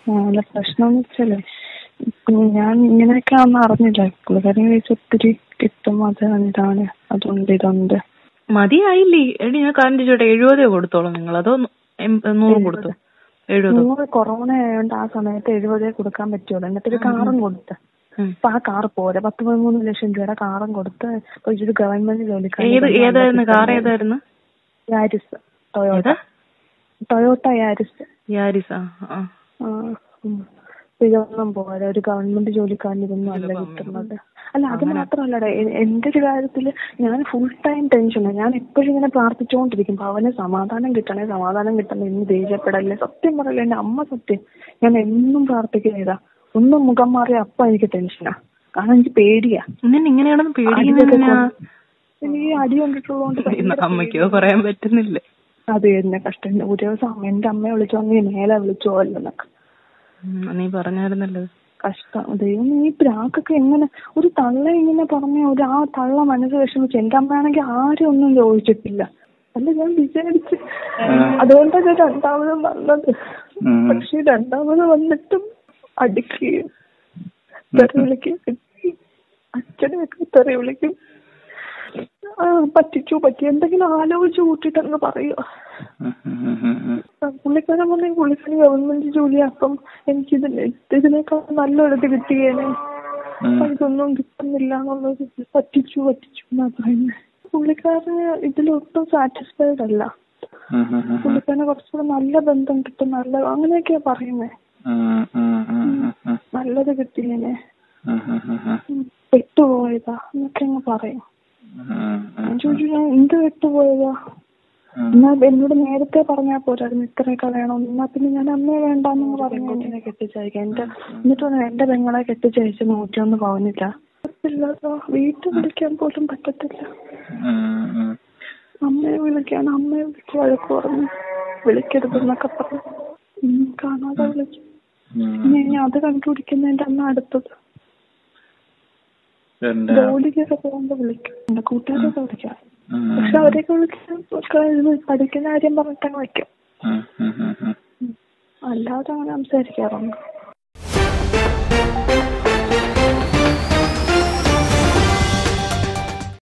അല്ല പ്രശ്നം എന്ന് വെച്ചാലേ ഉം ഞാൻ ഇങ്ങനെയൊക്കെ ആണെന്ന് അറിഞ്ഞില്ല പുള്ളിക്കാരി ചോദിച്ചു ഒത്തിരി കിട്ടും അത് ഇതാണ് അതുണ്ട് ഇതുണ്ട് മതിയായില്ലേ എടി ഞാൻ കാര്യം ചോട്ടെ എഴുപതേ കൊടുത്തോളൂ നിങ്ങൾ അതോ എം- നൂറ് കൊടുത്തു എഴുപതോ നൂറ് കൊറോണ ആയതുകൊണ്ട് ആ സമയത്ത് എഴുപതേ കൊടുക്കാൻ പറ്റുള്ളൂ എന്നിട്ട് ഒരു കാറും കൊടുത്ത് ഉം. അപ്പൊ ആ കാർ പോരെ പത്ത് പതിമൂന്ന് ലക്ഷം രൂപയുടെ കാറും കൊടുത്ത് ഇപ്പൊ ഒരു ഗവൺമെന്റ് ഏത് ജോലിക്കാരി ഏതായിരുന്നു കാർ ഏതായിരുന്നു യാരിസ് ടൊയോട്ട ഏതാ ടൊയോട്ട യാരിസ് യാരിസ് ആ ആ ആ, ഉം. അപ്പൊ ഇതൊന്നും പോരാ ഒരു ഗവൺമെന്റ് ജോലിക്കാരന് ഇതൊന്നും അല്ല കിട്ടുന്നത് അല്ല അത് മാത്രമല്ലടാ എ- എന്റെ ഒരു കാര്യത്തില് ഞാൻ ഫുൾ ടൈം ടെൻഷനാണ് ഞാൻ എപ്പോഴും ഇങ്ങനെ പ്രാർത്ഥിച്ചുകൊണ്ടിരിക്കും അവന് സമാധാനം കിട്ടണേ സമാധാനം കിട്ടണേ ഇന്ന് ദേഷ്യപ്പെടല്ലേ സത്യം പറയല്ലേ എന്റെ അമ്മ സത്യം ഞാൻ എന്നും പ്രാർത്ഥിക്കുന്നതാ ഒന്നും മുഖം മാറിയ അപ്പ എനിക്ക് ടെൻഷനാ കാരണം എനിക്ക് പേടിയാ ഇങ്ങനെ ഇങ്ങനെയാണെന്ന് പേടിക്കുന്ന എനിക്ക് ഈ അടി കൊണ്ടിട്ടുള്ളതുകൊണ്ട് ഭയങ്കര അമ്മയ്ക്കോ പറയാൻ പറ്റുന്നില്ല അത് തന്നെ കഷ്ടം ഒരു ദിവസം അമ്മ എന്റെ അമ്മയെ വിളിച്ചു നീ മേലെ വിളിച്ചോ എന്നൊക്കെ ഉം, നീ പറഞ്ഞായിരുന്നല്ലോ കഷ്ടം ദൈവം ഈ പ്രാക്കൊക്കെ എങ്ങനെ ഒരു തള്ള ഇങ്ങനെ പറഞ്ഞ ഒരു ആ തള്ള മനസ്സ് വിഷമിച്ചു എന്റെ അമ്മയാണെങ്കിൽ ആരും ഒന്നും ചോദിച്ചിട്ടില്ല അല്ല ഞാൻ വിചാരിച്ച് അതുകൊണ്ടാണ് ഞാൻ രണ്ടാമത് വന്നത് പക്ഷെ രണ്ടാമത് വന്നിട്ടും അടിക്കുകയും തെറി വിളിക്കുകയും അച്ഛനെയൊക്കെ തെറി വിളിക്കും ആ പറ്റിച്ചു പറ്റി എന്തെങ്കിലും ആലോചിച്ച് കൂട്ടിയിട്ട് അങ്ങ് പറയുക പുള്ളിക്കാരൻ പറഞ്ഞ പുള്ളിക്കാരി ഗവൺമെന്റ് ജോലിയാ അപ്പം എനിക്കിത് ഇതിനേക്കാൾ നല്ലൊരിത് കിട്ടിയേനെ അപ്പൊ ഇതൊന്നും കിട്ടുന്നില്ല എന്നുള്ളത് പറ്റിച്ചു പറ്റിച്ചു എന്നാ പറയുന്നത് പുള്ളിക്കാരന് ഇതിലൊട്ടും സാറ്റിസ്ഫൈഡ് അല്ല പുള്ളിക്കാരന് കുറച്ചുകൂടെ നല്ല ബന്ധം കിട്ടും നല്ല അങ്ങനെയൊക്കെയാ പറയുന്നേ നല്ലത് കിട്ടിയേനെ ഉം, പെട്ടുപോയതാ എന്നൊക്കെ അങ്ങ് പറയും ഞാൻ ചോദിച്ചു ഞാൻ എന്ത് പെട്ടുപോയതാ എന്നാ എന്നോട് നേരത്തെ പറഞ്ഞാ പോരായിരുന്നു ഇത്രയൊക്കെ വേണം എന്നാ പിന്നെ ഞാൻ അമ്മയെ വേണ്ടാന്ന് പറഞ്ഞു കെട്ടിച്ചയക്കാം എന്റെ എന്നിട്ട് പറഞ്ഞു, എന്റെ പെങ്ങളെ കെട്ടിച്ചയച്ച് നൂറ്റിയൊന്ന് പവനില്ല പറ്റില്ലല്ലോ വീട്ടിൽ വിളിക്കാൻ പോലും പറ്റത്തില്ല അമ്മയെ വിളിക്കാൻ അമ്മയെ വിളിച്ച് വഴക്ക് പറഞ്ഞു വിളിക്കരുതെന്നൊക്കെ പറഞ്ഞു ഉം, കാണാതെ വിളിച്ചു ഇനി ഇനി അത് കണ്ടുപിടിക്കുന്നതിന്റെ അന്ന് അടുത്തത് ജോലിക്കൊക്കെ പോകുമ്പോ വിളിക്കും എന്റെ കൂട്ടുകാരൊക്കെ വിളിക്കാം പക്ഷെ അവരെയൊക്കെ വിളിക്കാൻ ഒക്കെ ഇത് പഠിക്കുന്ന കാര്യം പറഞ്ഞിട്ടങ്ങ് വെക്കും ഉം. അല്ലാതെ അങ്ങനെ സംസാരിക്കാറുണ്ട്